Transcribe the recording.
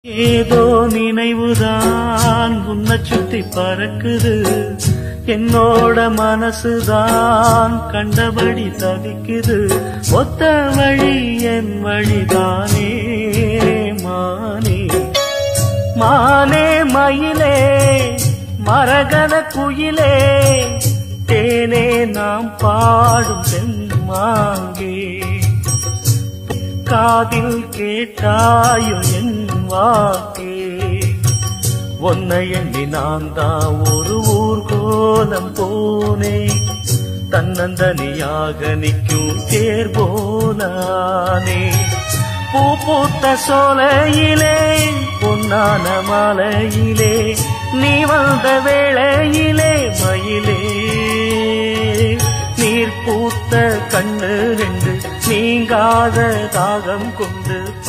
ஏதோ நினைவுதான் உன்னை சுத்தி பறக்குது என்னோட மனசுதான் கண்டபடி தவிக்குது ஒத்த வழி என் வழிதானே மானே மானே மயிலே மரகத குயிலே தேனே நாம் பாடும் தென்மாங்கே காதில் கேட்டாயோ என் வாக்கே உன்னை எண்ணி நான் தான் ஒரு ஊர்கோலம் போனே தன்னந்தனியாக நிற்கும் தேர் போனானே பூ பூத்த சோலையிலே பொன்னான மாலையிலே நீ வந்த வேளையிலே மயிலே நீர் பூத்த கண்ணு ரெண்டு நீங்காத தாகம் கொண்டு